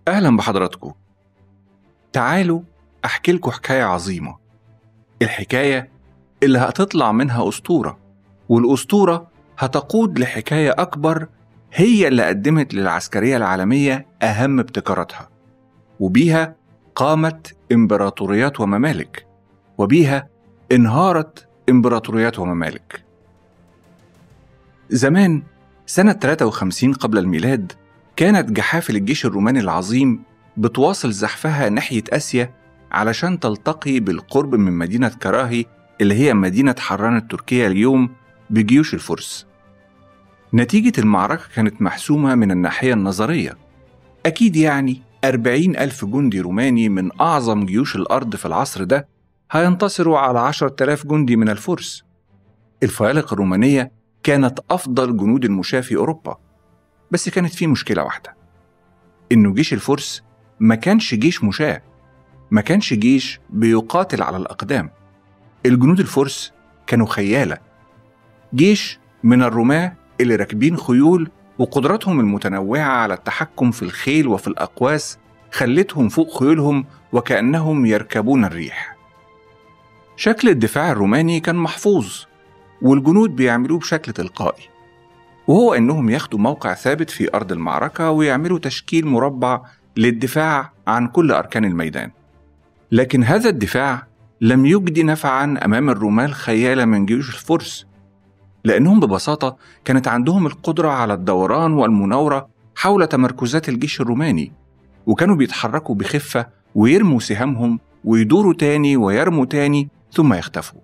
أهلا بحضراتكم تعالوا أحكي لكم حكاية عظيمة الحكاية اللي هتطلع منها أسطورة والأسطورة هتقود لحكاية أكبر هي اللي قدمت للعسكرية العالمية أهم ابتكاراتها وبيها قامت إمبراطوريات وممالك وبيها انهارت إمبراطوريات وممالك زمان سنة 53 قبل الميلاد كانت جحافل الجيش الروماني العظيم بتواصل زحفها ناحية آسيا علشان تلتقي بالقرب من مدينة كراهي اللي هي مدينة حران التركية اليوم بجيوش الفرس نتيجة المعركة كانت محسومة من الناحية النظرية أكيد يعني أربعين ألف جندي روماني من أعظم جيوش الأرض في العصر ده هينتصروا على عشرة آلاف جندي من الفرس الفيالق الرومانية كانت أفضل جنود المشاة في أوروبا بس كانت في مشكلة واحدة إنه جيش الفرس ما كانش جيش مشاة ما كانش جيش بيقاتل على الأقدام الجنود الفرس كانوا خيالة جيش من الرماة اللي راكبين خيول وقدراتهم المتنوعة على التحكم في الخيل وفي الأقواس خلتهم فوق خيولهم وكأنهم يركبون الريح شكل الدفاع الروماني كان محفوظ والجنود بيعملوه بشكل تلقائي وهو إنهم ياخدوا موقع ثابت في أرض المعركة ويعملوا تشكيل مربع للدفاع عن كل أركان الميدان لكن هذا الدفاع لم يجدي نفعا أمام الرومان الخيالة من جيوش الفرس لأنهم ببساطة كانت عندهم القدرة على الدوران والمناورة حول تمركزات الجيش الروماني وكانوا بيتحركوا بخفة ويرموا سهامهم ويدوروا تاني ويرموا تاني ثم يختفوا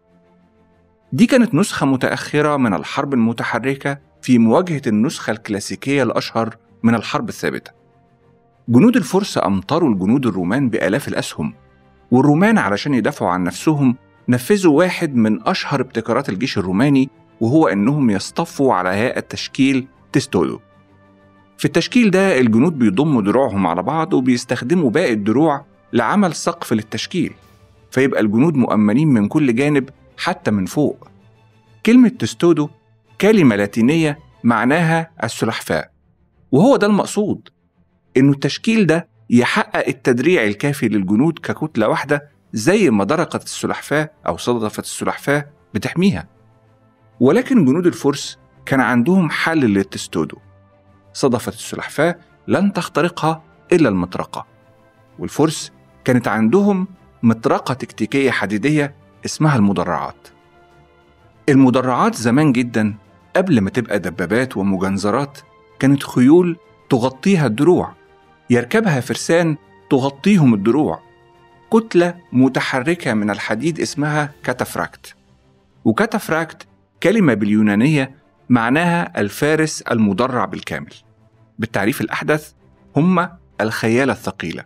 دي كانت نسخة متأخرة من الحرب المتحركة في مواجهة النسخة الكلاسيكية الأشهر من الحرب الثابتة جنود الفرس أمطروا الجنود الرومان بآلاف الأسهم والرومان علشان يدافعوا عن نفسهم نفذوا واحد من أشهر ابتكارات الجيش الروماني وهو إنهم يصطفوا على هيئة تشكيل تستودو في التشكيل ده الجنود بيضموا دروعهم على بعض وبيستخدموا باقي الدروع لعمل سقف للتشكيل فيبقى الجنود مؤمنين من كل جانب حتى من فوق كلمة تستودو كلمة لاتينية معناها السلحفاء وهو ده المقصود إنه التشكيل ده يحقق التدريع الكافي للجنود ككتلة واحدة زي ما درقة السلحفاة أو صدفة السلحفاة بتحميها ولكن جنود الفرس كان عندهم حل للتستودو صدفة السلحفاة لن تخترقها إلا المطرقة والفرس كانت عندهم مطرقة تكتيكية حديدية اسمها المدرعات المدرعات زمان جدا قبل ما تبقى دبابات ومجنزرات كانت خيول تغطيها الدروع يركبها فرسان تغطيهم الدروع كتلة متحركة من الحديد اسمها كاتافراكت وكاتافراكت كلمة باليونانية معناها الفارس المدرع بالكامل بالتعريف الأحدث هم الخيالة الثقيلة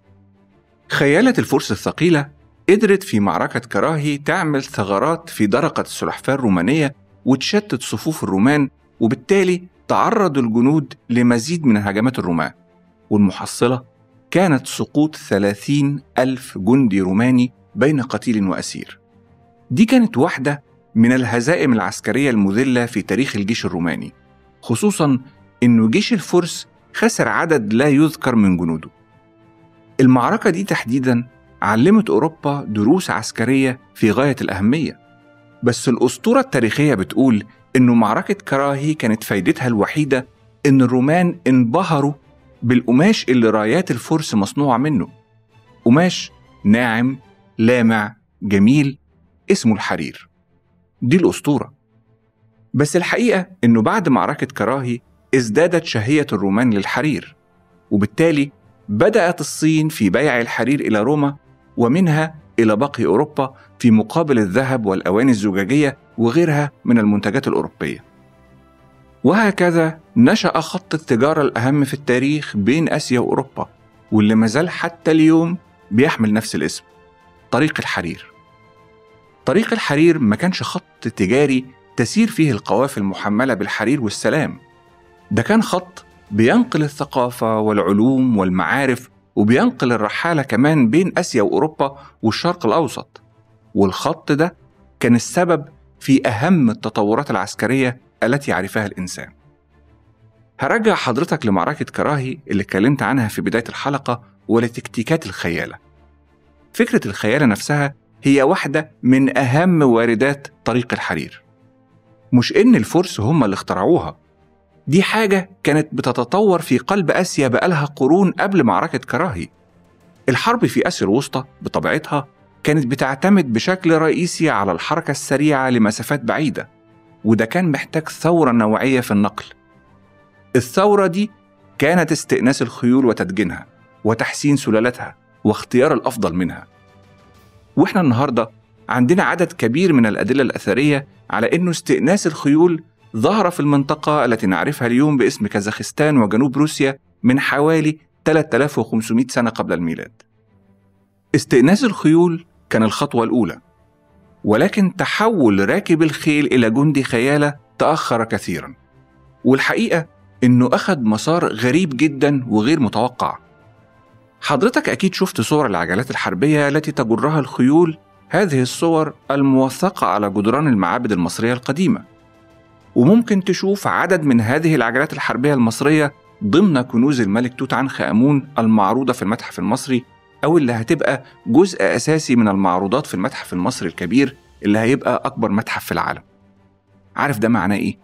خيالة الفرس الثقيلة قدرت في معركة كراهي تعمل ثغرات في درقة السلحفاة الرومانية وتشتت صفوف الرومان وبالتالي تعرض الجنود لمزيد من هجمات الرومان والمحصلة كانت سقوط ثلاثين ألف جندي روماني بين قتيل وأسير دي كانت واحدة من الهزائم العسكرية المذلة في تاريخ الجيش الروماني خصوصا أنه جيش الفرس خسر عدد لا يذكر من جنوده المعركة دي تحديدا علمت أوروبا دروس عسكرية في غاية الأهمية بس الأسطورة التاريخية بتقول إنه معركة كراهي كانت فايدتها الوحيدة إن الرومان انبهروا بالقماش اللي رايات الفرس مصنوعة منه قماش ناعم لامع جميل اسمه الحرير دي الأسطورة بس الحقيقة إنه بعد معركة كراهي ازدادت شهية الرومان للحرير وبالتالي بدأت الصين في بيع الحرير إلى روما ومنها إلى باقي أوروبا في مقابل الذهب والأواني الزجاجية وغيرها من المنتجات الأوروبية. وهكذا نشأ خط التجارة الأهم في التاريخ بين آسيا وأوروبا واللي مازال حتى اليوم بيحمل نفس الاسم طريق الحرير. طريق الحرير ما كانش خط تجاري تسير فيه القوافل المحملة بالحرير والسلام. ده كان خط بينقل الثقافة والعلوم والمعارف وبينقل الرحالة كمان بين آسيا وأوروبا والشرق الأوسط والخط ده كان السبب في أهم التطورات العسكرية التي عرفها الإنسان هرجع حضرتك لمعركة كراهي اللي اتكلمت عنها في بداية الحلقة ولتكتيكات الخيالة فكرة الخيالة نفسها هي واحدة من أهم واردات طريق الحرير مش إن الفرس هم اللي اخترعوها دي حاجة كانت بتتطور في قلب آسيا بقالها قرون قبل معركة كراهي الحرب في آسيا الوسطى بطبيعتها كانت بتعتمد بشكل رئيسي على الحركة السريعة لمسافات بعيدة وده كان محتاج ثورة نوعية في النقل الثورة دي كانت استئناس الخيول وتدجينها وتحسين سلالتها واختيار الأفضل منها وإحنا النهاردة عندنا عدد كبير من الأدلة الأثرية على أنه استئناس الخيول ظهر في المنطقة التي نعرفها اليوم باسم كازاخستان وجنوب روسيا من حوالي 3500 سنة قبل الميلاد. استئناس الخيول كان الخطوة الأولى، ولكن تحول راكب الخيل إلى جندي خيالة تأخر كثيرا. والحقيقة إنه أخذ مسار غريب جدا وغير متوقع. حضرتك أكيد شفت صور العجلات الحربية التي تجرها الخيول هذه الصور الموثقة على جدران المعابد المصرية القديمة. وممكن تشوف عدد من هذه العجلات الحربية المصرية ضمن كنوز الملك توت عنخ آمون المعروضة في المتحف المصري أو اللي هتبقى جزء أساسي من المعروضات في المتحف المصري الكبير اللي هيبقى أكبر متحف في العالم. عارف ده معناه إيه؟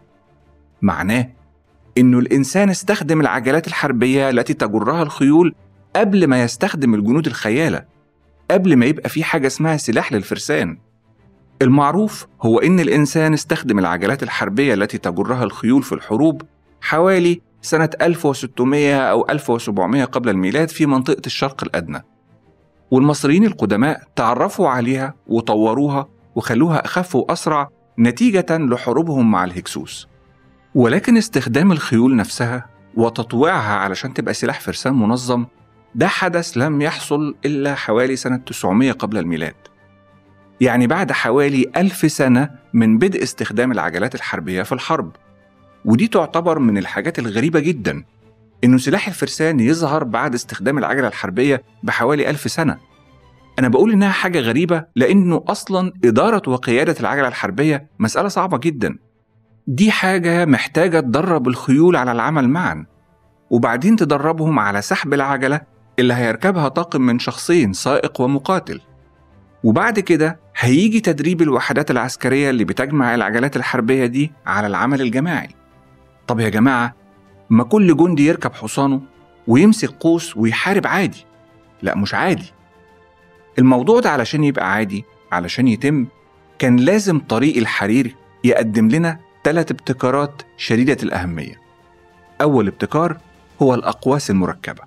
معناه إنه الإنسان استخدم العجلات الحربية التي تجرها الخيول قبل ما يستخدم الجنود الخيالة قبل ما يبقى في حاجة اسمها سلاح للفرسان المعروف هو إن الإنسان استخدم العجلات الحربية التي تجرها الخيول في الحروب حوالي سنة 1600 أو 1700 قبل الميلاد في منطقة الشرق الأدنى والمصريين القدماء تعرفوا عليها وطوروها وخلوها أخف وأسرع نتيجة لحروبهم مع الهكسوس ولكن استخدام الخيول نفسها وتطويعها علشان تبقى سلاح فرسان منظم ده حدث لم يحصل إلا حوالي سنة 900 قبل الميلاد يعني بعد حوالي ألف سنة من بدء استخدام العجلات الحربية في الحرب ودي تعتبر من الحاجات الغريبة جدا إنه سلاح الفرسان يظهر بعد استخدام العجلة الحربية بحوالي ألف سنة أنا بقول إنها حاجة غريبة لأنه أصلا إدارة وقيادة العجلة الحربية مسألة صعبة جدا دي حاجة محتاجة تدرب الخيول على العمل معا وبعدين تدربهم على سحب العجلة اللي هيركبها طاقم من شخصين سائق ومقاتل وبعد كده هيجي تدريب الوحدات العسكرية اللي بتجمع العجلات الحربية دي على العمل الجماعي طب يا جماعة ما كل جندي يركب حصانه ويمسك قوس ويحارب عادي لا مش عادي الموضوع ده علشان يبقى عادي علشان يتم كان لازم طريق الحرير يقدم لنا ثلاث ابتكارات شديدة الأهمية أول ابتكار هو الأقواس المركبة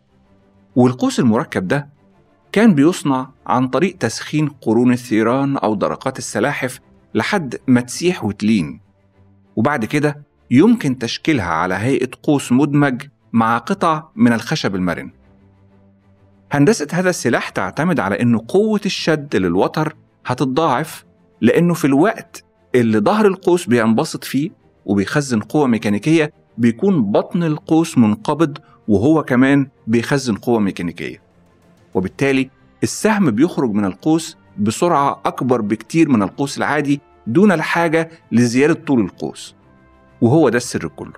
والقوس المركب ده كان بيصنع عن طريق تسخين قرون الثيران أو درقات السلاحف لحد ما تسيح وتلين وبعد كده يمكن تشكيلها على هيئة قوس مدمج مع قطع من الخشب المرن هندسة هذا السلاح تعتمد على أنه قوة الشد للوتر هتتضاعف لأنه في الوقت اللي ظهر القوس بينبسط فيه وبيخزن قوة ميكانيكية بيكون بطن القوس منقبض وهو كمان بيخزن قوة ميكانيكية وبالتالي السهم بيخرج من القوس بسرعة أكبر بكتير من القوس العادي دون الحاجة لزيادة طول القوس وهو ده السر كله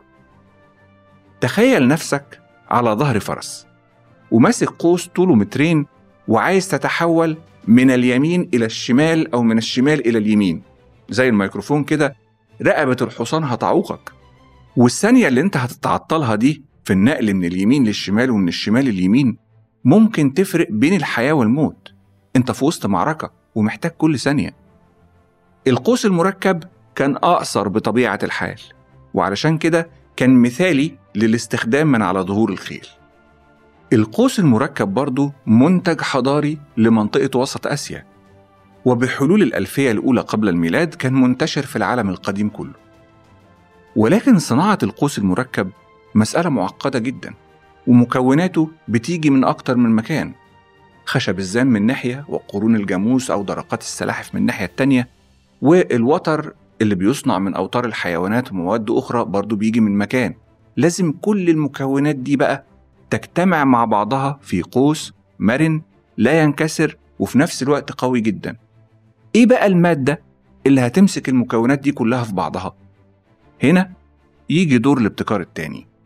تخيل نفسك على ظهر فرس وماسك قوس طوله مترين وعايز تتحول من اليمين إلى الشمال أو من الشمال إلى اليمين زي الميكروفون كده رقبة الحصان هتعوقك والثانية اللي انت هتتعطلها دي في النقل من اليمين للشمال ومن الشمال لليمين ممكن تفرق بين الحياة والموت انت في وسط معركة ومحتاج كل ثانية القوس المركب كان أقصر بطبيعة الحال وعلشان كده كان مثالي للاستخدام من على ظهور الخيل القوس المركب برضه منتج حضاري لمنطقة وسط آسيا وبحلول الألفية الأولى قبل الميلاد كان منتشر في العالم القديم كله ولكن صناعة القوس المركب مسألة معقدة جدا ومكوناته بتيجي من أكتر من مكان خشب الزان من ناحية وقرون الجاموس أو درقات السلاحف من الناحية التانية والوتر اللي بيصنع من أوتار الحيوانات ومواد أخرى برضو بيجي من مكان لازم كل المكونات دي بقى تجتمع مع بعضها في قوس مرن لا ينكسر وفي نفس الوقت قوي جدا ايه بقى المادة اللي هتمسك المكونات دي كلها في بعضها هنا يجي دور الابتكار التاني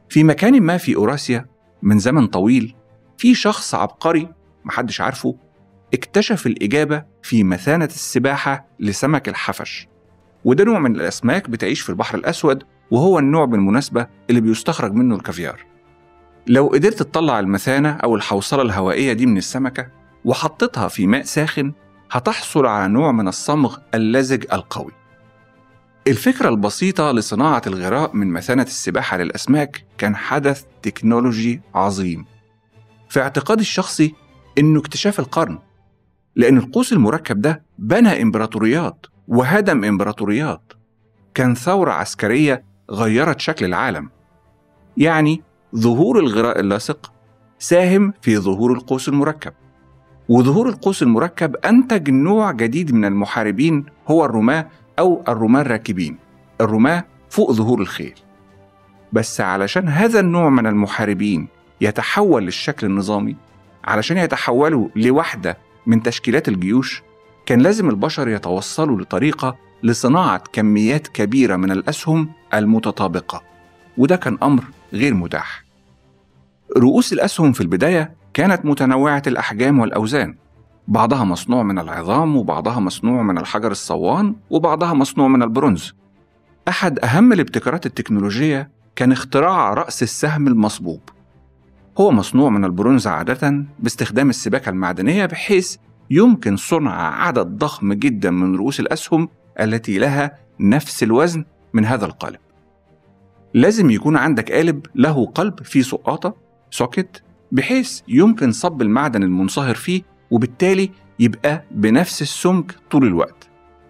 في مكان ما في أوراسيا من زمن طويل في شخص عبقري محدش عارفه اكتشف الإجابة في مثانة السباحة لسمك الحفش وده نوع من الأسماك بتعيش في البحر الأسود وهو النوع بالمناسبة اللي بيستخرج منه الكافيار لو قدرت تطلع المثانة أو الحوصلة الهوائية دي من السمكة وحطيتها في ماء ساخن هتحصل على نوع من الصمغ اللزج القوي الفكرة البسيطة لصناعة الغراء من مثانة السباحة للأسماك كان حدث تكنولوجي عظيم في اعتقادي الشخصي إنه اكتشاف القرن لأن القوس المركب ده بنى إمبراطوريات وهدم إمبراطوريات كان ثورة عسكرية غيرت شكل العالم يعني ظهور الغراء اللاصق ساهم في ظهور القوس المركب وظهور القوس المركب أنتج نوع جديد من المحاربين هو الرماة أو الرماة الراكبين الرماة فوق ظهور الخيل بس علشان هذا النوع من المحاربين يتحول للشكل النظامي علشان يتحولوا لوحدة من تشكيلات الجيوش كان لازم البشر يتوصلوا لطريقة لصناعة كميات كبيرة من الأسهم المتطابقة وده كان أمر غير متاح رؤوس الأسهم في البداية كانت متنوعة الأحجام والأوزان بعضها مصنوع من العظام وبعضها مصنوع من الحجر الصوان وبعضها مصنوع من البرونز أحد أهم الابتكارات التكنولوجية كان اختراع رأس السهم المصبوب هو مصنوع من البرونز عادة باستخدام السباكة المعدنية بحيث يمكن صنع عدد ضخم جدا من رؤوس الأسهم التي لها نفس الوزن من هذا القالب لازم يكون عندك قالب له قلب فيه سقاطة سوكت بحيث يمكن صب المعدن المنصهر فيه وبالتالي يبقى بنفس السمك طول الوقت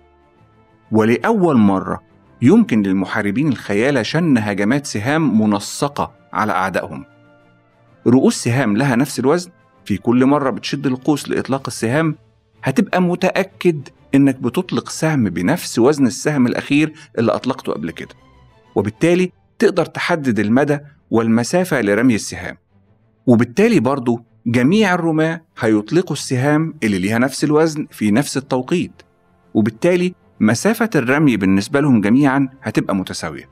ولأول مرة يمكن للمحاربين الخيالة شن هجمات سهام منسقة على أعدائهم رؤوس سهام لها نفس الوزن في كل مرة بتشد القوس لإطلاق السهام هتبقى متأكد إنك بتطلق سهم بنفس وزن السهم الأخير اللي أطلقته قبل كده وبالتالي تقدر تحدد المدى والمسافة لرمي السهام وبالتالي برضو جميع الرماة هيطلقوا السهام اللي ليها نفس الوزن في نفس التوقيت وبالتالي مسافة الرمي بالنسبة لهم جميعا هتبقى متساوية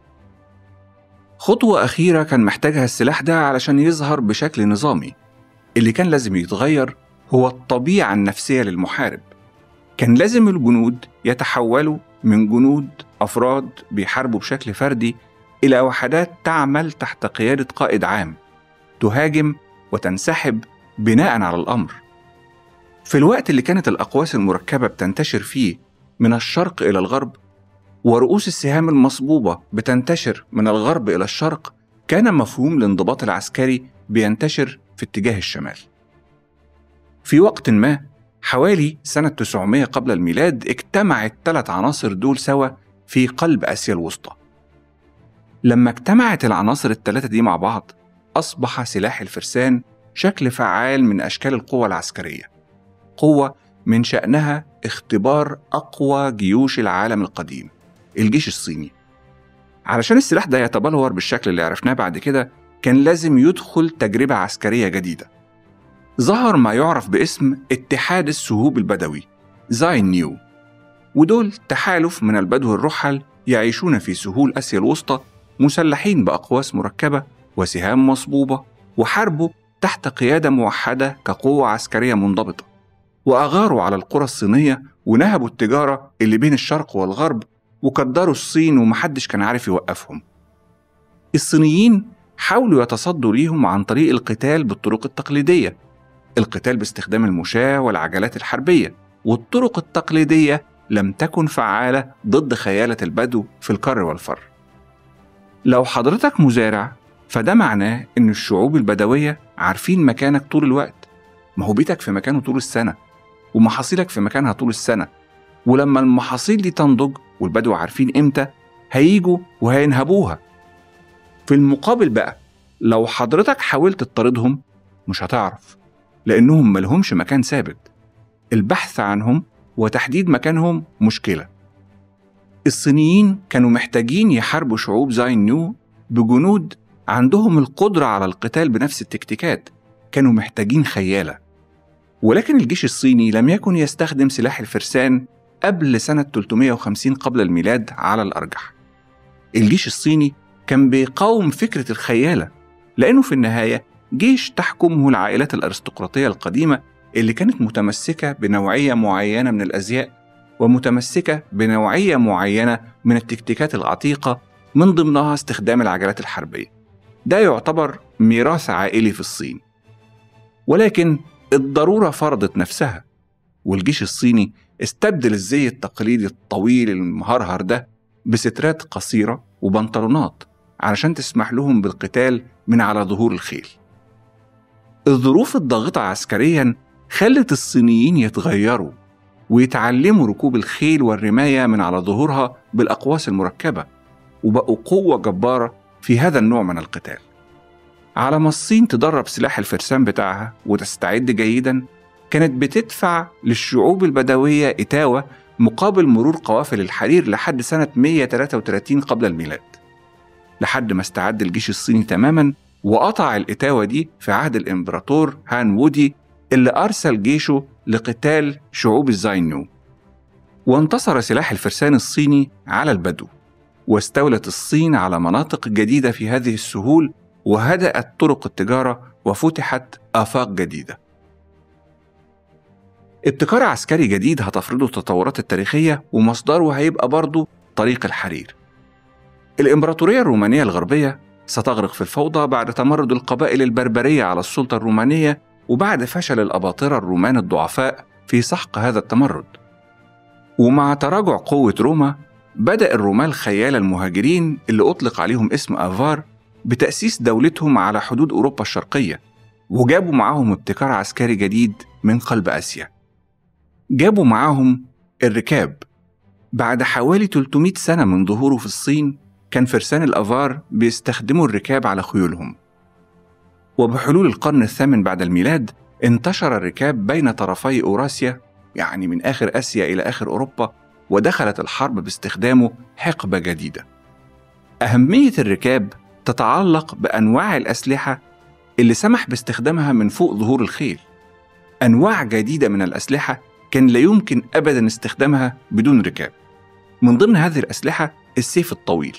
خطوة أخيرة كان محتاجها السلاح ده علشان يظهر بشكل نظامي اللي كان لازم يتغير هو الطبيعة النفسية للمحارب كان لازم الجنود يتحولوا من جنود أفراد بيحاربوا بشكل فردي إلى وحدات تعمل تحت قيادة قائد عام تهاجم وتنسحب بناء على الأمر في الوقت اللي كانت الأقواس المركبة بتنتشر فيه من الشرق إلى الغرب ورؤوس السهام المصبوبة بتنتشر من الغرب إلى الشرق كان مفهوم الانضباط العسكري بينتشر في اتجاه الشمال في وقت ما حوالي سنة 900 قبل الميلاد اجتمع الثلاث عناصر دول سوا في قلب آسيا الوسطى لما اجتمعت العناصر الثلاثة دي مع بعض أصبح سلاح الفرسان شكل فعال من أشكال القوة العسكرية قوة من شأنها اختبار أقوى جيوش العالم القديم الجيش الصيني علشان السلاح ده يتبلور بالشكل اللي عرفناه بعد كده كان لازم يدخل تجربة عسكرية جديدة ظهر ما يعرف باسم اتحاد السهوب البدوي زاين نيو ودول تحالف من البدو الرحل يعيشون في سهول آسيا الوسطى مسلحين بأقواس مركبة وسهام مصبوبة وحاربوا تحت قيادة موحدة كقوة عسكرية منضبطة وأغاروا على القرى الصينية ونهبوا التجارة اللي بين الشرق والغرب وكدروا الصين ومحدش كان عارف يوقفهم الصينيين حاولوا يتصدوا ليهم عن طريق القتال بالطرق التقليدية القتال باستخدام المشاة والعجلات الحربية والطرق التقليدية لم تكن فعالة ضد خيالة البدو في الكر والفر لو حضرتك مزارع فده معناه إن الشعوب البدوية عارفين مكانك طول الوقت ما هو بيتك في مكانه طول السنة ومحاصيلك في مكانها طول السنة ولما المحاصيل دي تنضج والبدو عارفين إمتى هيجوا وهينهبوها في المقابل بقى لو حضرتك حاولت تطاردهم مش هتعرف لأنهم ملهمش مكان ثابت البحث عنهم وتحديد مكانهم مشكلة الصينيين كانوا محتاجين يحاربوا شعوب زاين نيو بجنود عندهم القدرة على القتال بنفس التكتيكات كانوا محتاجين خيالة ولكن الجيش الصيني لم يكن يستخدم سلاح الفرسان قبل سنة 350 قبل الميلاد على الأرجح الجيش الصيني كان بيقاوم فكرة الخيالة لأنه في النهاية جيش تحكمه العائلات الأرستقراطية القديمة اللي كانت متمسكة بنوعية معينة من الأزياء ومتمسكة بنوعية معينة من التكتيكات العتيقة من ضمنها استخدام العجلات الحربية ده يعتبر ميراث عائلي في الصين ولكن الضرورة فرضت نفسها والجيش الصيني استبدل الزي التقليدي الطويل المهرهر ده بسترات قصيرة وبنطلونات علشان تسمح لهم بالقتال من على ظهور الخيل الظروف الضاغطة عسكريا خلت الصينيين يتغيروا ويتعلموا ركوب الخيل والرماية من على ظهورها بالأقواس المركبة وبقوا قوة جبارة في هذا النوع من القتال على ما الصين تدرب سلاح الفرسان بتاعها وتستعد جيدا كانت بتدفع للشعوب البدوية إتاوة مقابل مرور قوافل الحرير لحد سنة 133 قبل الميلاد لحد ما استعد الجيش الصيني تماما وقطع الإتاوة دي في عهد الإمبراطور هان وودي اللي أرسل جيشه لقتال شعوب الزاينيو وانتصر سلاح الفرسان الصيني على البدو واستولت الصين على مناطق جديدة في هذه السهول وهدأت طرق التجارة وفتحت آفاق جديدة ابتكار عسكري جديد هتفرضه التطورات التاريخية ومصدره هيبقى برضه طريق الحرير الإمبراطورية الرومانية الغربية ستغرق في الفوضى بعد تمرد القبائل البربرية على السلطة الرومانية وبعد فشل الأباطرة الرومان الضعفاء في سحق هذا التمرد ومع تراجع قوة روما بدأ الرومان خيال المهاجرين اللي أطلق عليهم اسم آفار بتأسيس دولتهم على حدود أوروبا الشرقية وجابوا معاهم ابتكار عسكري جديد من قلب آسيا جابوا معاهم الركاب بعد حوالي 300 سنة من ظهوره في الصين كان فرسان الأفار بيستخدموا الركاب على خيولهم وبحلول القرن الثامن بعد الميلاد انتشر الركاب بين طرفي أوراسيا يعني من آخر آسيا إلى آخر أوروبا ودخلت الحرب باستخدامه حقبة جديدة أهمية الركاب تتعلق بأنواع الأسلحة اللي سمح باستخدامها من فوق ظهور الخيل أنواع جديدة من الأسلحة كان لا يمكن أبدا استخدامها بدون ركاب من ضمن هذه الأسلحة السيف الطويل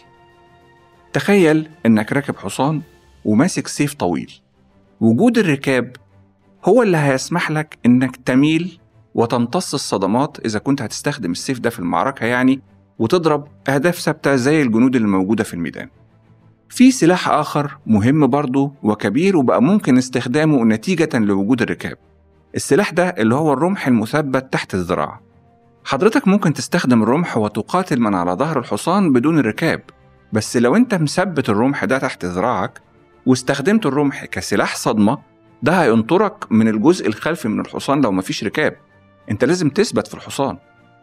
تخيل إنك راكب حصان وماسك سيف طويل وجود الركاب هو اللي هيسمح لك إنك تميل وتمتص الصدمات إذا كنت هتستخدم السيف ده في المعركة يعني وتضرب أهداف ثابتة زي الجنود اللي موجودة في الميدان في سلاح آخر مهم برضه وكبير وبقى ممكن استخدامه نتيجة لوجود الركاب السلاح ده اللي هو الرمح المثبت تحت الذراع حضرتك ممكن تستخدم الرمح وتقاتل من على ظهر الحصان بدون الركاب بس لو انت مثبت الرمح ده تحت ذراعك واستخدمت الرمح كسلاح صدمة ده هينطرك من الجزء الخلفي من الحصان لو مفيش ركاب انت لازم تثبت في الحصان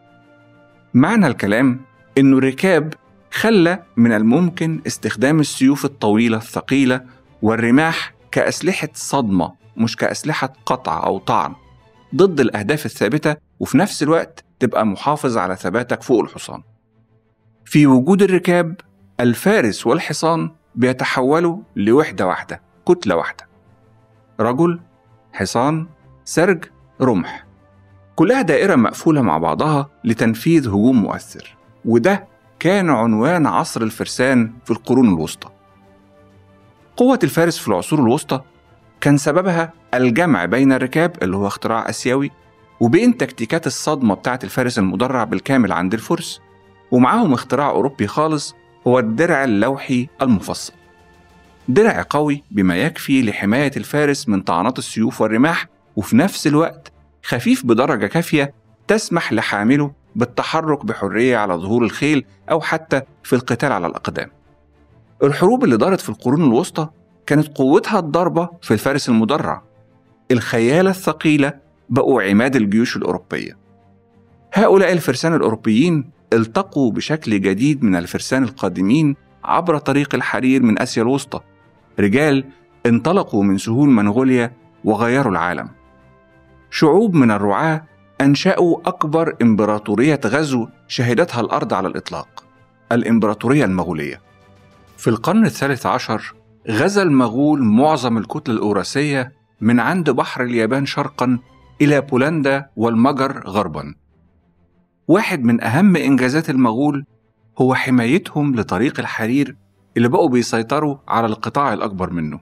معنى الكلام انه الركاب خلى من الممكن استخدام السيوف الطويلة الثقيلة والرماح كأسلحة صدمة مش كأسلحة قطع أو طعن ضد الأهداف الثابتة وفي نفس الوقت تبقى محافظ على ثباتك فوق الحصان. في وجود الركاب الفارس والحصان بيتحولوا لوحدة واحدة كتلة واحدة. رجل، حصان، سرج، رمح. كلها دائرة مقفولة مع بعضها لتنفيذ هجوم مؤثر. وده كان عنوان عصر الفرسان في القرون الوسطى. قوة الفارس في العصور الوسطى كان سببها الجمع بين الركاب اللي هو اختراع آسيوي وبين تكتيكات الصدمة بتاعة الفارس المدرع بالكامل عند الفرس ومعاهم اختراع أوروبي خالص هو الدرع اللوحي المفصل درع قوي بما يكفي لحماية الفارس من طعنات السيوف والرماح وفي نفس الوقت خفيف بدرجة كافية تسمح لحامله بالتحرك بحرية على ظهور الخيل أو حتى في القتال على الأقدام الحروب اللي دارت في القرون الوسطى كانت قوتها الضربة في الفارس المدرع الخيالة الثقيلة بقوا عماد الجيوش الأوروبية هؤلاء الفرسان الأوروبيين التقوا بشكل جديد من الفرسان القادمين عبر طريق الحرير من آسيا الوسطى رجال انطلقوا من سهول منغوليا وغيروا العالم شعوب من الرعاة أنشأوا أكبر إمبراطورية غزو شهدتها الأرض على الإطلاق الإمبراطورية المغولية في القرن الثالث عشر غزا المغول معظم الكتلة الأوراسية من عند بحر اليابان شرقا إلى بولندا والمجر غربا واحد من أهم إنجازات المغول هو حمايتهم لطريق الحرير اللي بقوا بيسيطروا على القطاع الأكبر منه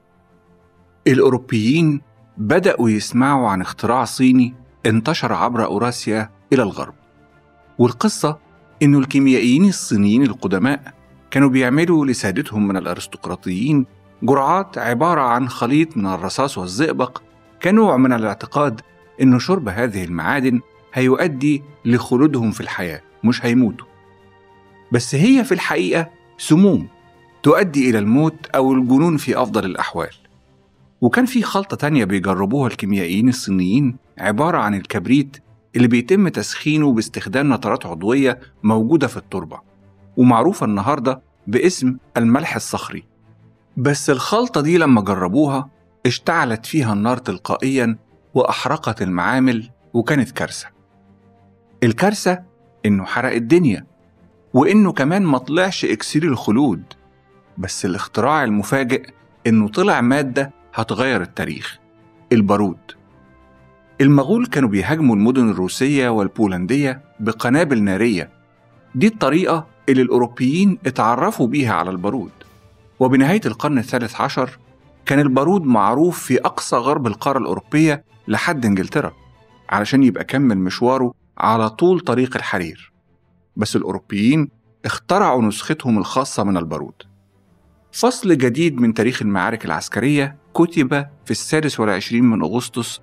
الأوروبيين بدأوا يسمعوا عن اختراع صيني انتشر عبر أوراسيا إلى الغرب والقصة إنه الكيميائيين الصينيين القدماء كانوا بيعملوا لسادتهم من الأرستقراطيين جرعات عبارة عن خليط من الرصاص والزئبق كنوع من الاعتقاد إنه شرب هذه المعادن هيؤدي لخلودهم في الحياة مش هيموتوا بس هي في الحقيقة سموم تؤدي إلى الموت أو الجنون في أفضل الأحوال وكان في خلطة تانية بيجربوها الكيميائيين الصينيين عبارة عن الكبريت اللي بيتم تسخينه باستخدام نترات عضوية موجودة في التربة ومعروفة النهاردة باسم الملح الصخري بس الخلطة دي لما جربوها اشتعلت فيها النار تلقائيا وأحرقت المعامل وكانت كارثة الكارثة إنه حرق الدنيا وإنه كمان ما طلعش إكسير الخلود بس الاختراع المفاجئ إنه طلع مادة هتغير التاريخ البارود المغول كانوا بيهاجموا المدن الروسية والبولندية بقنابل نارية دي الطريقة اللي الأوروبيين اتعرفوا بيها على البارود وبنهاية القرن الثالث عشر كان البارود معروف في أقصى غرب القارة الأوروبية لحد إنجلترا علشان يبقى كمل مشواره على طول طريق الحرير بس الأوروبيين اخترعوا نسختهم الخاصة من البارود فصل جديد من تاريخ المعارك العسكرية كتب في السادس والعشرين من أغسطس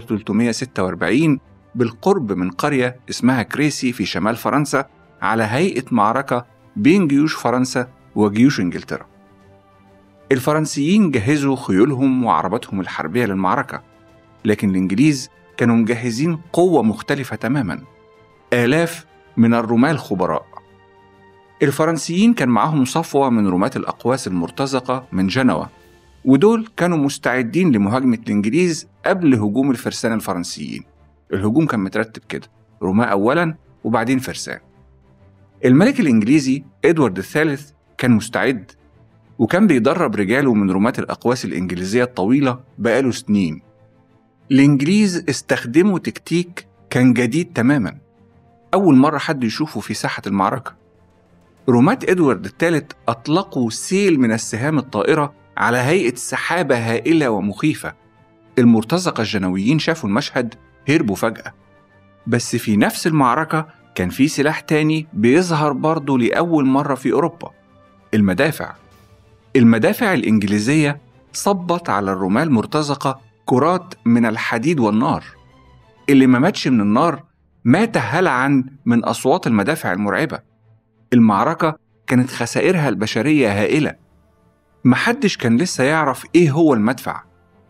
1346 بالقرب من قرية اسمها كريسي في شمال فرنسا على هيئة معركة بين جيوش فرنسا وجيوش إنجلترا الفرنسيين جهزوا خيولهم وعرباتهم الحربية للمعركة لكن الإنجليز كانوا مجهزين قوة مختلفة تماما آلاف من الرماة الخبراء الفرنسيين كان معاهم صفوة من رماة الأقواس المرتزقة من جنوة ودول كانوا مستعدين لمهاجمة الإنجليز قبل هجوم الفرسان الفرنسيين الهجوم كان مترتب كده رماة أولا وبعدين فرسان الملك الإنجليزي إدوارد الثالث كان مستعد وكان بيدرب رجاله من رماة الأقواس الإنجليزية الطويلة بقاله سنين الإنجليز استخدموا تكتيك كان جديد تماما أول مرة حد يشوفه في ساحة المعركة رماة إدوارد الثالث أطلقوا سيل من السهام الطائرة على هيئة سحابة هائلة ومخيفة المرتزقة الجنويين شافوا المشهد هربوا فجأة بس في نفس المعركة كان في سلاح تاني بيظهر برضه لأول مرة في أوروبا المدافع المدافع الإنجليزية صبت على الرماة المرتزقة كرات من الحديد والنار اللي ما ماتش من النار مات هلعا من أصوات المدافع المرعبة المعركة كانت خسائرها البشرية هائلة محدش كان لسه يعرف إيه هو المدفع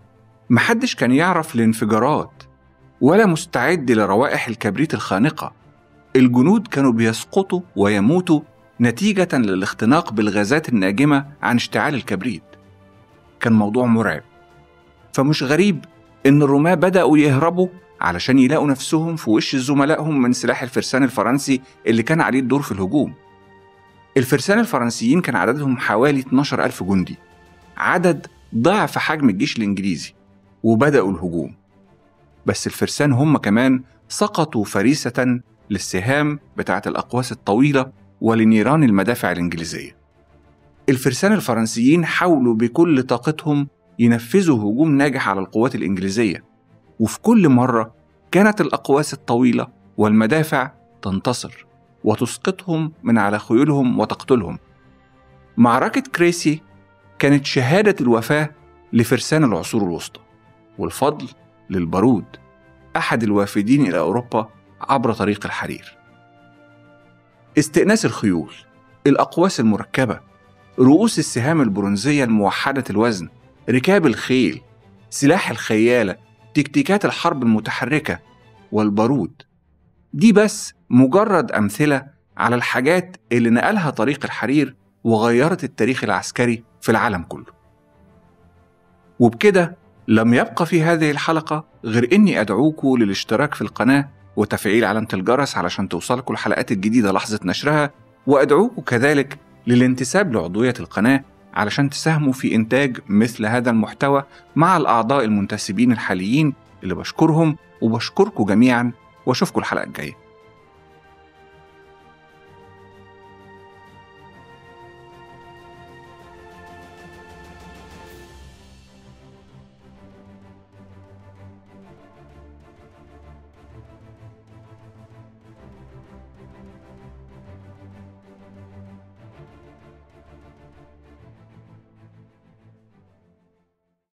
محدش كان يعرف الانفجارات ولا مستعد لروائح الكبريت الخانقة الجنود كانوا بيسقطوا ويموتوا نتيجة للاختناق بالغازات الناجمة عن اشتعال الكبريت كان موضوع مرعب فمش غريب إن الرماة بدأوا يهربوا علشان يلاقوا نفسهم في وش زملائهم من سلاح الفرسان الفرنسي اللي كان عليه الدور في الهجوم الفرسان الفرنسيين كان عددهم حوالي 12 ألف جندي عدد ضعف حجم الجيش الإنجليزي وبدأوا الهجوم بس الفرسان هم كمان سقطوا فريسة للسهام بتاعة الأقواس الطويلة ولنيران المدافع الإنجليزية الفرسان الفرنسيين حاولوا بكل طاقتهم ينفذوا هجوم ناجح على القوات الإنجليزية وفي كل مرة كانت الأقواس الطويلة والمدافع تنتصر وتسقطهم من على خيولهم وتقتلهم معركة كريسي كانت شهادة الوفاة لفرسان العصور الوسطى والفضل للبارود أحد الوافدين إلى أوروبا عبر طريق الحرير استئناس الخيول الأقواس المركبة رؤوس السهام البرونزية الموحدة الوزن ركاب الخيل سلاح الخيالة تكتيكات الحرب المتحركة والبارود دي بس مجرد أمثلة على الحاجات اللي نقلها طريق الحرير وغيرت التاريخ العسكري في العالم كله وبكده لم يبقى في هذه الحلقة غير إني أدعوكم للاشتراك في القناة وتفعيل علامة الجرس علشان توصلكم الحلقات الجديدة لحظة نشرها وأدعوكم كذلك للانتساب لعضوية القناة علشان تساهموا في إنتاج مثل هذا المحتوى مع الأعضاء المنتسبين الحاليين اللي بشكرهم وبشكركم جميعا وأشوفكم الحلقة الجاية